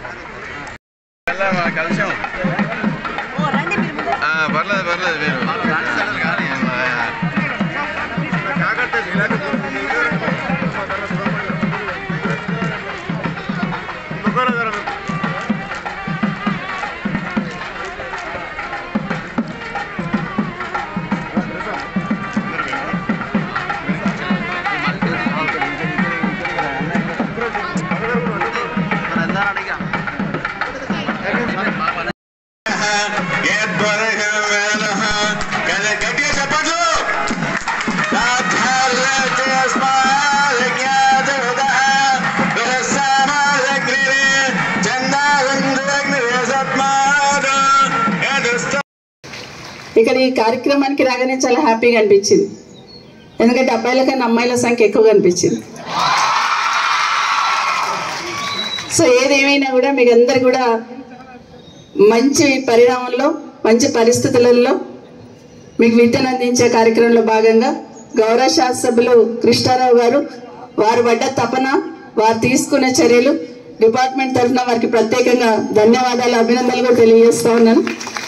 కలిసాం పర్లేదు పర్లేదు మీరు ఇక్కడ ఈ కార్యక్రమానికి రాగానే చాలా హ్యాపీగా అనిపించింది ఎందుకంటే అబ్బాయిల కన్నా అమ్మాయిల సంఖ్య ఎక్కువగా అనిపించింది సో ఏదేమైనా కూడా మీకు అందరు కూడా మంచి పరిణామంలో మంచి పరిస్థితులలో మీకు విద్యను అందించే కార్యక్రమంలో భాగంగా గౌరవ శాసనసభ్యులు కృష్ణారావు గారు వారు పడ్డ తపన వారు తీసుకున్న చర్యలు డిపార్ట్మెంట్ తరఫున వారికి ప్రత్యేకంగా ధన్యవాదాలు అభినందనలు కూడా తెలియజేస్తా ఉన్నాను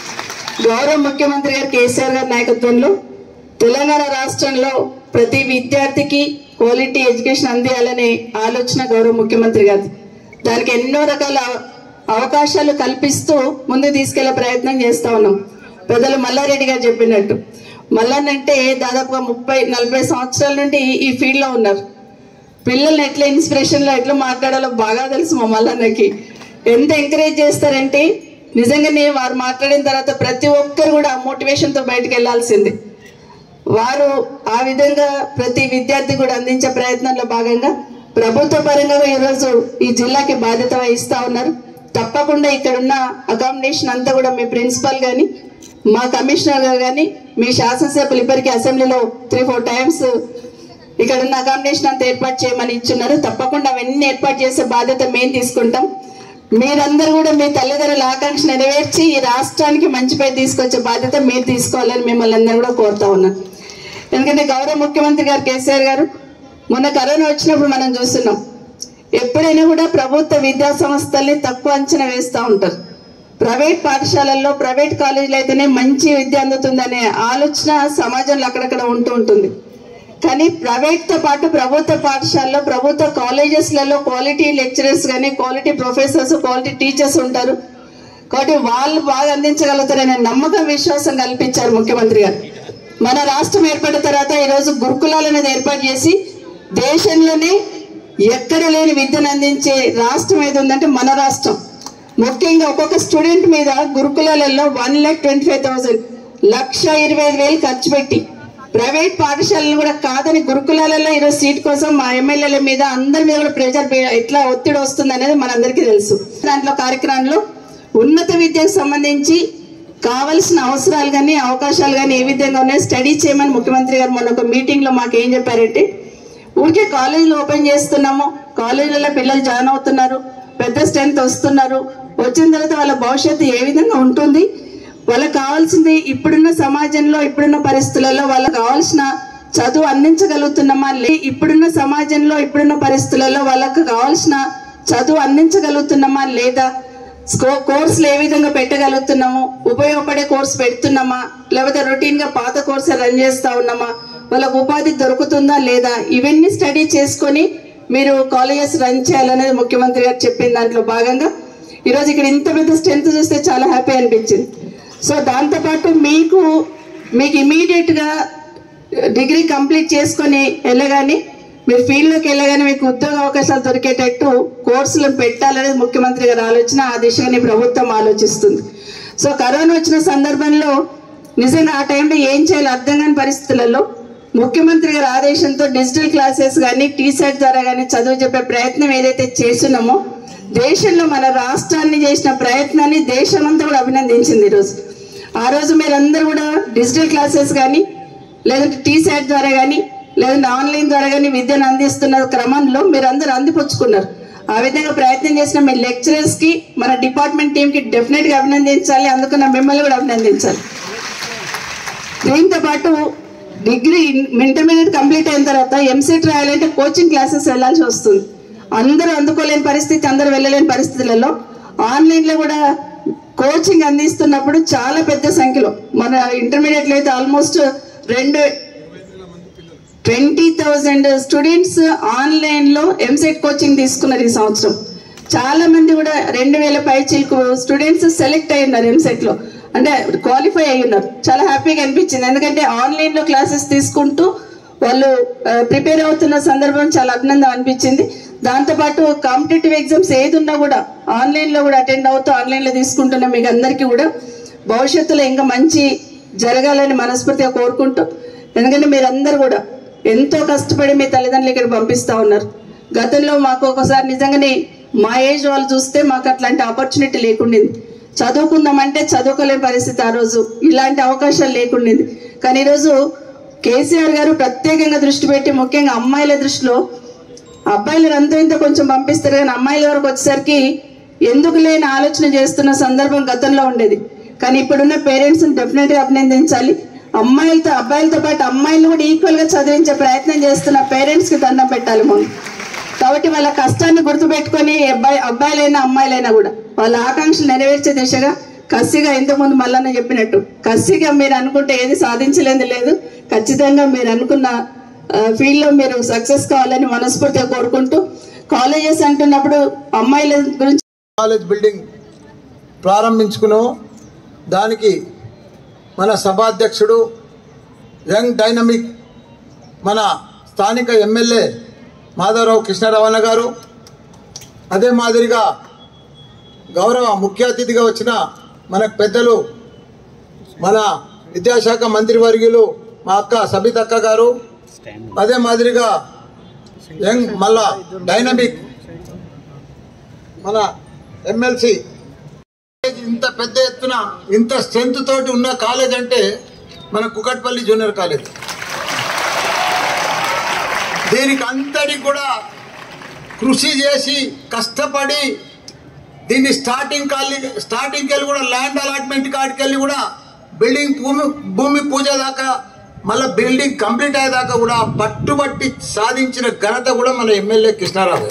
గౌరవ ముఖ్యమంత్రి గారు కేసీఆర్ గారి నాయకత్వంలో తెలంగాణ రాష్ట్రంలో ప్రతి విద్యార్థికి క్వాలిటీ ఎడ్యుకేషన్ అందియాలనే ఆలోచన గౌరవ ముఖ్యమంత్రి గారు దానికి ఎన్నో రకాల అవకాశాలు కల్పిస్తూ ముందు తీసుకెళ్లే ప్రయత్నం చేస్తా ఉన్నాం పెద్దలు మల్లారెడ్డి గారు చెప్పినట్టు మల్లన్న అంటే దాదాపుగా ముప్పై నలభై సంవత్సరాల నుండి ఈ ఫీల్డ్ లో ఉన్నారు పిల్లల్ని ఎట్లా ఇన్స్పిరేషన్ లో ఎట్లా మాట్లాడాలో బాగా తెలుసు మా మల్లన్నకి ఎంత ఎంకరేజ్ చేస్తారంటే నిజంగానే వారు మాట్లాడిన తర్వాత ప్రతి ఒక్కరు కూడా మోటివేషన్ తో బయటకు వెళ్లాల్సిందే వారు ఆ విధంగా ప్రతి విద్యార్థి కూడా అందించే ప్రయత్నంలో భాగంగా ప్రభుత్వ పరంగా ఈరోజు ఈ జిల్లాకి బాధ్యత వహిస్తా ఉన్నారు తప్పకుండా ఇక్కడ ఉన్న అకామిడేషన్ అంతా కూడా మీ ప్రిన్సిపల్ గాని మా కమిషనర్ గారు కానీ మీ శాసనసభ్యులు ఇప్పటికీ అసెంబ్లీలో త్రీ ఫోర్ టైమ్స్ ఇక్కడ ఉన్న అకామిడేషన్ అంతా ఏర్పాటు చేయమని ఇచ్చున్నారు తప్పకుండా అవన్నీ ఏర్పాటు చేసే బాధ్యత మేము తీసుకుంటాం మీరందరూ కూడా మీ తల్లిదండ్రుల ఆకాంక్ష నెరవేర్చి ఈ రాష్ట్రానికి మంచి పేరు తీసుకొచ్చే బాధ్యత మీరు తీసుకోవాలని మిమ్మల్ని అందరూ కూడా కోరుతా ఉన్నాను ఎందుకంటే గౌరవ ముఖ్యమంత్రి గారు కేసీఆర్ గారు మొన్న కరోనా వచ్చినప్పుడు మనం చూస్తున్నాం ఎప్పుడైనా కూడా ప్రభుత్వ విద్యా సంస్థల్ని తక్కువ అంచనా వేస్తూ ఉంటారు ప్రైవేట్ పాఠశాలల్లో ప్రైవేట్ కాలేజీలు అయితేనే మంచి విద్య అందుతుందనే ఆలోచన సమాజంలో అక్కడక్కడ ఉంటూ ఉంటుంది కానీ ప్రైవేట్ తో పాటు ప్రభుత్వ పాఠశాలలో ప్రభుత్వ కాలేజెస్లలో క్వాలిటీ లెక్చరర్స్ కానీ క్వాలిటీ ప్రొఫెసర్స్ క్వాలిటీ టీచర్స్ ఉంటారు కాబట్టి వాళ్ళు బాగా అందించగలుగుతారనే నమ్మకం విశ్వాసం కల్పించారు ముఖ్యమంత్రి గారు మన రాష్ట్రం ఏర్పడిన తర్వాత ఈరోజు గురుకులాలు అనేది ఏర్పాటు చేసి దేశంలోనే ఎక్కడ లేని విద్యను అందించే రాష్ట్రం ఏది ఉందంటే మన రాష్ట్రం ముఖ్యంగా ఒక్కొక్క స్టూడెంట్ మీద గురుకులాలలో one lakh twenty five thousand లక్ష ఇరవై ఐదు వేలు ఖర్చు పెట్టి ప్రైవేట్ పాఠశాలలు కూడా కాదని గురుకులాలలో ఈరోజు సీట్ కోసం మా ఎమ్మెల్యేల మీద అందరి మీద కూడా ప్రెజర్ ఎట్లా ఒత్తిడి వస్తుంది అనేది మనందరికీ తెలుసు దాంట్లో కార్యక్రమంలో ఉన్నత విద్యకు సంబంధించి కావలసిన అవసరాలు కానీ అవకాశాలు కానీ ఏ విధంగా ఉన్నాయో స్టడీ చేయమని ముఖ్యమంత్రి గారు మొన్న ఒక మీటింగ్ లో మాకు ఏం చెప్పారంటే ఊరికే కాలేజీలు ఓపెన్ చేస్తున్నాము కాలేజీలలో పిల్లలు జాయిన్ అవుతున్నారు పెద్ద స్ట్రెంత్ వస్తున్నారు వచ్చిన తర్వాత వాళ్ళ భవిష్యత్తు ఏ విధంగా ఉంటుంది వాళ్ళకి కావాల్సింది ఇప్పుడున్న సమాజంలో ఇప్పుడున్న పరిస్థితులలో వాళ్ళకి కావాల్సిన చదువు అందించగలుగుతున్నామా లే ఇప్పుడున్న సమాజంలో ఇప్పుడున్న పరిస్థితులలో వాళ్ళకు కావాల్సిన చదువు అందించగలుగుతున్నామా లేదా స్కో- కోర్సులు ఏ విధంగా పెట్టగలుగుతున్నాము ఉపయోగపడే కోర్సు పెడుతున్నామా లేకపోతే రొటీన్ గా పాత కోర్సు రన్ చేస్తా ఉన్నామా వాళ్ళకు ఉపాధి దొరుకుతుందా లేదా ఇవన్నీ స్టడీ చేసుకొని మీరు కాలేజెస్ రన్ చేయాలనేది ముఖ్యమంత్రి గారు చెప్పిన దాంట్లో భాగంగా ఈరోజు ఇక్కడ ఇంత పెద్ద స్ట్రెంత్ చూస్తే చాలా హ్యాపీ అనిపించింది సో దాంతోపాటు మీకు మీకు ఇమీడియట్ గా డిగ్రీ కంప్లీట్ చేసుకొని వెళ్ళగానే మీరు ఫీల్డ్లోకి వెళ్ళగానే మీకు ఉద్యోగ అవకాశాలు దొరికేటట్టు కోర్సులను పెట్టాలనేది ముఖ్యమంత్రి గారి ఆలోచన ఆ దిశగానే ప్రభుత్వం ఆలోచిస్తుంది సో కరోనా వచ్చిన సందర్భంలో నిజంగా ఆ టైంలో ఏం చేయాలో అర్థం కాని పరిస్థితులలో ముఖ్యమంత్రి గారి ఆదేశంతో డిజిటల్ క్లాసెస్ కానీ టీసెట్ ద్వారా కానీ చదువు చెప్పే ప్రయత్నం ఏదైతే చేస్తున్నామో దేశంలో మన రాష్ట్రాన్ని చేసిన ప్రయత్నాన్ని దేశమంతా కూడా అభినందించింది ఈరోజు ఆ రోజు మీరందరూ కూడా డిజిటల్ క్లాసెస్ కానీ లేదంటే టీ సైట్ ద్వారా కానీ లేదంటే ఆన్లైన్ ద్వారా కానీ విద్యను అందిస్తున్న క్రమంలో మీరందరూ అందిపుచ్చుకున్నారు ఆ విధంగా ప్రయత్నం చేసిన మీ లెక్చరర్స్ కి మన డిపార్ట్మెంట్ టీం కి డెఫినెట్ గా అభినందించాలి అందుకున్న మిమ్మల్ని కూడా అభినందించాలి దీంతో పాటు డిగ్రీ ఇంటర్మీడియట్ కంప్లీట్ అయిన తర్వాత ఎంసెట్ రాయాలంటే కోచింగ్ క్లాసెస్ వెళ్ళాల్సి వస్తుంది అందరూ అందుకోలేని పరిస్థితి అందరూ వెళ్ళలేని పరిస్థితులలో ఆన్లైన్ లో కూడా కోచింగ్ అందిస్తున్నప్పుడు చాలా పెద్ద సంఖ్యలో మన ఇంటర్మీడియట్ లో అయితే ఆల్మోస్ట్ రెండు ట్వంటీ థౌజండ్ స్టూడెంట్స్ ఆన్లైన్ లో ఎంసెట్ కోచింగ్ తీసుకున్నారు ఈ సంవత్సరం చాలా మంది కూడా రెండు వేల పై చిలుకు స్టూడెంట్స్ సెలెక్ట్ అయి ఉన్నారు ఎంసెట్ లో అంటే క్వాలిఫై అయి ఉన్నారు చాలా హ్యాపీగా అనిపించింది ఎందుకంటే ఆన్లైన్ లో క్లాసెస్ తీసుకుంటూ వాళ్ళు ప్రిపేర్ అవుతున్న సందర్భం చాలా అభినందన అనిపించింది దాంతోపాటు కాంపిటేటివ్ ఎగ్జామ్స్ ఏది ఉన్నా కూడా ఆన్లైన్ లో కూడా అటెండ్ అవుతూ ఆన్లైన్ లో తీసుకుంటున్న మీకు అందరికీ కూడా భవిష్యత్తులో ఇంకా మంచి జరగాలని మనస్ఫూర్తిగా కోరుకుంటూ ఎందుకంటే మీరందరూ కూడా ఎంతో కష్టపడి మీ తల్లిదండ్రులు ఇక్కడ పంపిస్తా ఉన్నారు గతంలో మాకు ఒకసారి నిజంగానే మా ఏజ్ వాళ్ళు చూస్తే మాకు అట్లాంటి ఆపర్చునిటీ లేకుండింది చదువుకుందామంటే చదువుకోలేని పరిస్థితి ఆ రోజు ఇలాంటి అవకాశాలు లేకుండింది కానీ ఈరోజు కేసీఆర్ గారు ప్రత్యేకంగా దృష్టి పెట్టి ముఖ్యంగా అమ్మాయిల దృష్టిలో అబ్బాయిలు అంతా ఇంత కొంచెం పంపిస్తారు కానీ అమ్మాయిల వరకు వచ్చేసరికి ఎందుకు లేని ఆలోచన చేస్తున్న సందర్భం గతంలో ఉండేది కానీ ఇప్పుడున్న పేరెంట్స్ డెఫినెట్ గా అభినందించాలి అమ్మాయిలతో అబ్బాయిలతో పాటు అమ్మాయిలు కూడా ఈక్వల్ గా చదివించే ప్రయత్నం చేస్తున్న పేరెంట్స్ కి దండం పెట్టాలి మనం కాబట్టి వాళ్ళ కష్టాన్ని గుర్తుపెట్టుకొని అబ్బాయి అబ్బాయిలైనా అమ్మాయిలైనా కూడా వాళ్ళ ఆకాంక్షలు నెరవేర్చే దిశగా కసిగా ఇంతకుముందు మల్లన్న చెప్పినట్టు కసిగా మీరు అనుకుంటే ఏది సాధించలేదు లేదు ఖచ్చితంగా మీరు అనుకున్న ఫీల్డ్ లో మీరు సక్సెస్ కావాలని మనస్ఫూర్తిగా కోరుకుంటూ కాలేజెస్ అంటున్నప్పుడు అమ్మాయిల గురించి కాలేజ్ బిల్డింగ్ ప్రారంభించుకున్నాము దానికి మన సభాధ్యక్షుడు యంగ్ డైనమిక్ మన స్థానిక ఎమ్మెల్యే మాధవరావు కృష్ణారావణ గారు అదే మాదిరిగా గౌరవ ముఖ్య అతిథిగా వచ్చిన మన పెద్దలు మన విద్యాశాఖ మంత్రివర్యులు మా అక్క సబితక్క గారు అదే మాదిరిగా యంగ్ మళ్ళా డైనమిక్ మన ఎమ్మెల్సీ ఇంత పెద్ద ఎత్తున ఇంత స్ట్రెంత్ తోటి ఉన్న కాలేజ్ అంటే మన కుకట్పల్లి జూనియర్ కాలేజ్ దీనికి అంతటి కూడా కృషి చేసి కష్టపడి దీన్ని స్టార్టింగ్ కాలి స్టార్టింగ్కి వెళ్ళి కూడా ల్యాండ్ అలాట్మెంట్ కాడికి వెళ్ళి కూడా బిల్డింగ్ భూమి భూమి పూజ దాకా మళ్ళీ బిల్డింగ్ కంప్లీట్ అయ్యేదాకా కూడా పట్టుబట్టి సాధించిన ఘనత కూడా మన ఎమ్మెల్యే కృష్ణారావు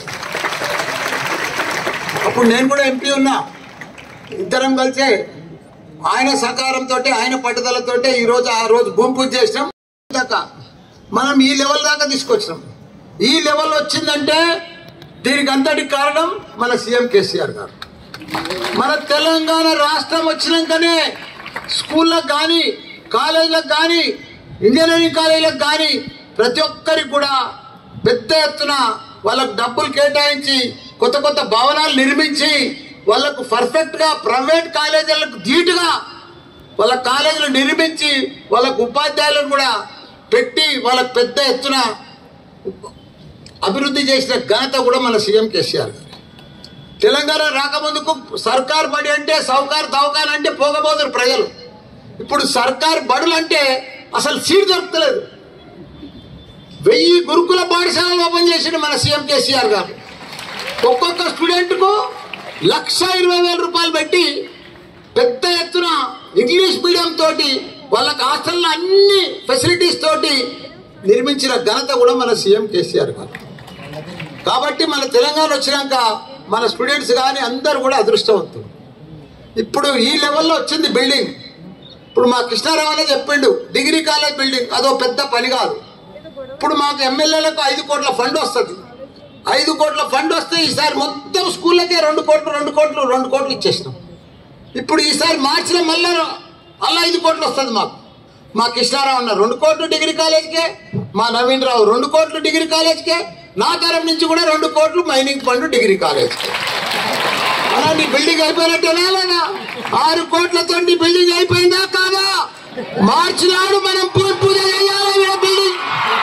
అప్పుడు నేను కూడా ఎంపీ ఉన్నా ఇద్దరం కలిసే ఆయన సహకారంతో ఆయన పట్టుదలతో ఈ రోజు ఆ రోజు భూమి పూజ చేసినాం దాకా మనం ఈ లెవెల్ దాకా తీసుకొచ్చినాం ఈ లెవెల్ వచ్చిందంటే దీనికి అంతటి కారణం మన సీఎం కేసీఆర్ గారు మన తెలంగాణ రాష్ట్రం వచ్చినాకనే స్కూళ్ళకు కానీ కాలేజీలకు కానీ ఇంజనీరింగ్ కాలేజీలకు కానీ ప్రతి ఒక్కరికి కూడా పెద్ద ఎత్తున వాళ్ళకు డబ్బులు కేటాయించి కొత్త కొత్త భవనాలు నిర్మించి వాళ్ళకు పర్ఫెక్ట్ గా ప్రైవేట్ కాలేజీలకు ధీటుగా వాళ్ళ కాలేజీలు నిర్మించి వాళ్ళకు ఉపాధ్యాయులను కూడా పెట్టి వాళ్ళకు పెద్ద ఎత్తున అభివృద్ధి చేసిన ఘనత కూడా మన సీఎం కేసీఆర్ గారు తెలంగాణ రాకముందుకు సర్కార్ బడి అంటే సౌకార్ దవకాన్ అంటే పోగబోతున్నారు ప్రజలు ఇప్పుడు సర్కార్ బడులు అంటే అసలు సీట్ దొరకలేదు వెయ్యి గురుకుల పాఠశాలలు ఓపెన్ చేసిన మన సీఎం కేసీఆర్ గారు ఒక్కొక్క స్టూడెంట్కు లక్ష ఇరవై వేల రూపాయలు పెట్టి పెద్ద ఎత్తున ఇంగ్లీష్ మీడియం తోటి వాళ్ళకి హాస్టల్లో అన్ని ఫెసిలిటీస్ తోటి నిర్మించిన ఘనత కూడా మన సీఎం కేసీఆర్ గారు కాబట్టి మన తెలంగాణ వచ్చినాక మన స్టూడెంట్స్ కానీ అందరూ కూడా అదృష్టవంతులు ఇప్పుడు ఈ లెవెల్లో వచ్చింది బిల్డింగ్ ఇప్పుడు మా కృష్ణారావు అనే చెప్పిండు డిగ్రీ కాలేజ్ బిల్డింగ్ అదో పెద్ద పని కాదు ఇప్పుడు మాకు ఎమ్మెల్యేలకు ఐదు కోట్ల ఫండ్ వస్తుంది ఐదు కోట్ల ఫండ్ వస్తే ఈసారి మొత్తం స్కూళ్ళకే రెండు కోట్లు రెండు కోట్లు రెండు కోట్లు ఇచ్చేసినాం ఇప్పుడు ఈసారి మార్చిలో మళ్ళా అలా ఐదు కోట్లు వస్తుంది మాకు మా కృష్ణారావు అన్న రెండు కోట్లు డిగ్రీ కాలేజ్కే మా నవీన్ రావు రెండు కోట్లు డిగ్రీ కాలేజ్కే నా తరం నుంచి కూడా రెండు కోట్లు మైనింగ్ ఫండ్ డిగ్రీ కాలేజ్కే అలా నీ బిల్డింగ్ అయిపోయినట్టేనా లేదా ఆరు కోట్లతో నీ బిల్డింగ్ అయిపోయిందా కాదా మార్చి నాడు మనం పూజ పూజ చేయాలి ఈ బిల్డింగ్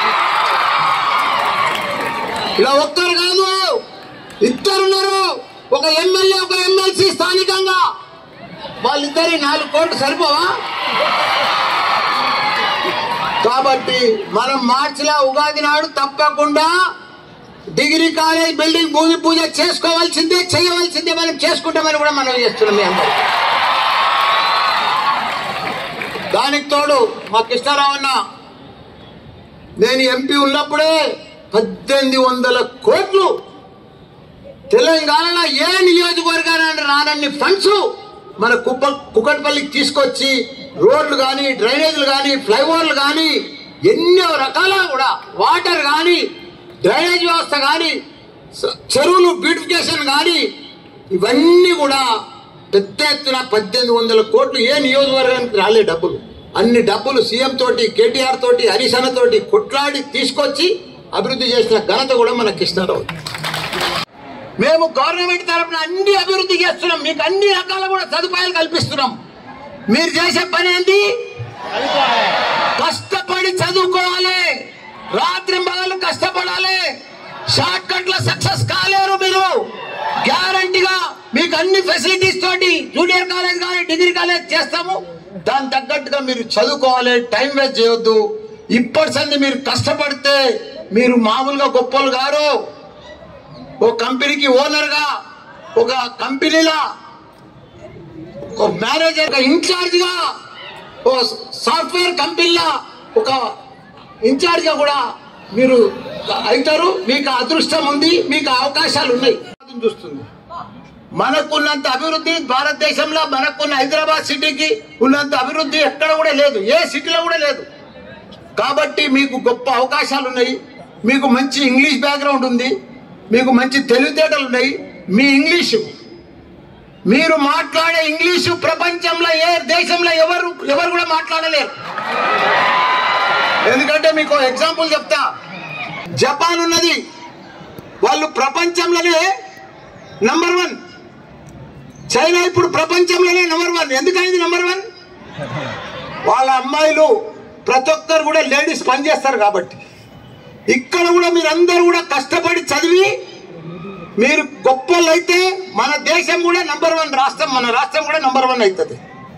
ఇలా ఒక్కరు కాదు ఇద్దరున్నారు ఒక ఎమ్మెల్యే ఒక ఎమ్మెల్సీ స్థానికంగా వాళ్ళిద్దరి నాలుగు కోట్లు సరిపోవా కాబట్టి మనం మార్చిలో ఉగాది నాడు తప్పకుండా డిగ్రీ కాలేజ్ బిల్డింగ్ భూమి పూజ చేసుకోవాల్సిందే చేయవలసిందే మనం చేసుకుంటామని కూడా మనం చేస్తున్నాం మీ అందరూ దానికి తోడు మా కృష్ణారావు అన్న నేను ఎంపీ ఉన్నప్పుడే పద్దెనిమిది వందల కోట్లు తెలంగాణలో ఏ నియోజకవర్గాన్ని రానన్ని ఫండ్స్ మన కుప్ప కుక్కటిపల్లికి తీసుకొచ్చి రోడ్లు కానీ డ్రైనేజీలు కానీ ఫ్లైఓవర్లు కానీ ఎన్నో రకాల కూడా వాటర్ కానీ డ్రైనేజ్ వ్యవస్థ కానీ స- చెరువులు బ్యూటిఫికేషన్ కానీ ఇవన్నీ కూడా పెద్ద ఎత్తున పద్దెనిమిది వందల కోట్లు ఏ నియోజకవర్గానికి రాలే డబ్బులు అన్ని డబ్బులు సీఎం తోటి కేటీఆర్ తోటి హరీష్ అన్న తోటి కొట్లాడి తీసుకొచ్చి అభివృద్ధి చేసిన ఘనత కూడా మన కృష్ణారావు మేము గవర్నమెంట్ తరఫున అన్ని అభివృద్ధి చేస్తున్నాం మీకు అన్ని రకాల కూడా సదుపాయాలు కల్పిస్తున్నాం మీరు చేసే పని ఏంటి కష్టపడి చదువుకోవాలి రాత్రి మగలు కష్టపడాలి షార్ట్ కట్ లో సక్సెస్ కాలేరు మీరు గ్యారంటీగా మీకు అన్ని ఫెసిలిటీస్ తోటి జూనియర్ కాలేజ్ కానీ డిగ్రీ కాలేజ్ చేస్తాము దాని తగ్గట్టుగా మీరు చదువుకోవాలి టైం వేస్ట్ చేయొద్దు ఇప్పటి సంది మీరు కష్టపడితే మీరు మామూలుగా గొప్పలు గారు ఓ కంపెనీకి ఓనర్ గా ఒక కంపెనీలా ఒక మేనేజర్ ఒక ఇన్ఛార్జ్ గా ఓ సాఫ్ట్వేర్ కంపెనీలా ఒక ఇన్ఛార్జ్ గా కూడా మీరు అవుతారు మీకు అదృష్టం ఉంది మీకు అవకాశాలు ఉన్నాయి చూస్తుంది మనకున్నంత అభివృద్ధి భారతదేశంలో మనకున్న హైదరాబాద్ సిటీకి ఉన్నంత అభివృద్ధి ఎక్కడ కూడా లేదు ఏ సిటీలో కూడా లేదు కాబట్టి మీకు గొప్ప అవకాశాలు ఉన్నాయి మీకు మంచి ఇంగ్లీష్ బ్యాక్గ్రౌండ్ ఉంది మీకు మంచి తెలివితేటలు ఉన్నాయి మీ ఇంగ్లీషు మీరు మాట్లాడే ఇంగ్లీషు ప్రపంచంలో ఏ దేశంలో ఎవరు ఎవరు కూడా మాట్లాడలేరు ఎందుకంటే మీకు ఎగ్జాంపుల్ చెప్తా జపాన్ ఉన్నది వాళ్ళు ప్రపంచంలోనే నంబర్ వన్ చైనా ఇప్పుడు ప్రపంచంలోనే నంబర్ వన్ ఎందుకైంది నంబర్ వన్ వాళ్ళ అమ్మాయిలు ప్రతి ఒక్కరు కూడా లేడీస్ పనిచేస్తారు కాబట్టి ఇక్కడ కూడా మీరందరూ కూడా కష్టపడి చదివి మీరు గొప్పలు అయితే మన దేశం కూడా నంబర్ వన్ రాష్ట్రం మన రాష్ట్రం కూడా నంబర్ వన్ అవుతుంది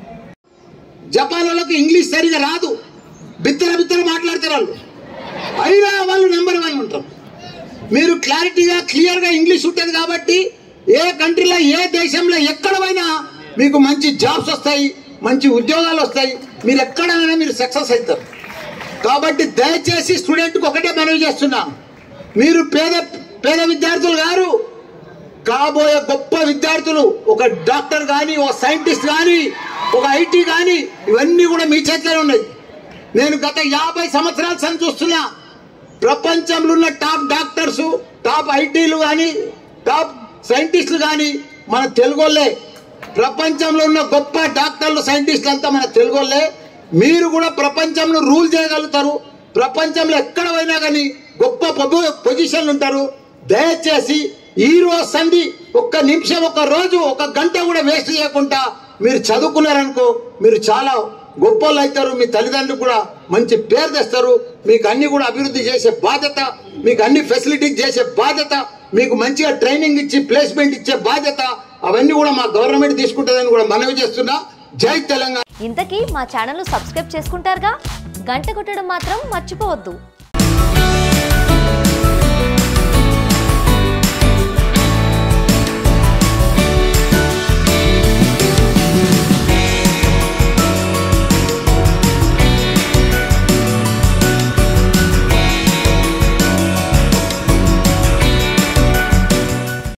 జపాన్ వాళ్ళకి ఇంగ్లీష్ సరిగా రాదు బిత్తర బిత్తర మాట్లాడతారు వాళ్ళు అయినా వాళ్ళు నెంబర్ వన్ ఉంటారు మీరు క్లారిటీగా క్లియర్గా ఇంగ్లీష్ ఉంటుంది కాబట్టి ఏ కంట్రీలో ఏ దేశంలో ఎక్కడ పోయినా మీకు మంచి జాబ్స్ వస్తాయి మంచి ఉద్యోగాలు వస్తాయి మీరు ఎక్కడైనా మీరు సక్సెస్ అవుతారు కాబట్టి దయచేసి స్టూడెంట్కి ఒకటే మనవి చేస్తున్నాం మీరు పేద పేద విద్యార్థులు గారు కాబోయే గొప్ప విద్యార్థులు ఒక డాక్టర్ కానీ ఒక సైంటిస్ట్ కానీ ఒక ఐటీ కానీ ఇవన్నీ కూడా మీ చేతిలో ఉన్నాయి నేను గత యాభై సంవత్సరాల సంది చూస్తున్నా ప్రపంచంలో ఉన్న టాప్ డాక్టర్స్ టాప్ ఐటీలు కానీ టాప్ సైంటిస్టులు కానీ మన తెలుగోళ్ళే ప్రపంచంలో ఉన్న గొప్ప డాక్టర్లు సైంటిస్టులు అంతా మన తెలుగోళ్ళే మీరు కూడా ప్రపంచంలో రూల్ చేయగలుగుతారు ప్రపంచంలో ఎక్కడ పోయినా కానీ గొప్ప పొజి- పొజిషన్లు ఉంటారు దయచేసి ఈ రోజు సంధి ఒక్క నిమిషం ఒక రోజు ఒక గంట కూడా వేస్ట్ చేయకుండా మీరు చదువుకున్నారనుకో మీరు చాలా గొప్పలు అవుతారు మీ తల్లిదండ్రులు కూడా మంచి పేరు తెస్తారు మీకు అన్ని కూడా అభివృద్ధి చేసే బాధ్యత మీకు అన్ని ఫెసిలిటీస్ చేసే బాధ్యత మీకు మంచిగా ట్రైనింగ్ ఇచ్చి ప్లేస్మెంట్ ఇచ్చే బాధ్యత అవన్నీ కూడా మా గవర్నమెంట్ తీసుకుంటుందని కూడా మనవి చేస్తున్నా జై తెలంగాణ ఇంతకీ మా ఛానల్ను సబ్స్క్రైబ్ చేసుకుంటారుగా గంట కొట్టడం మాత్రం మర్చిపోవద్దు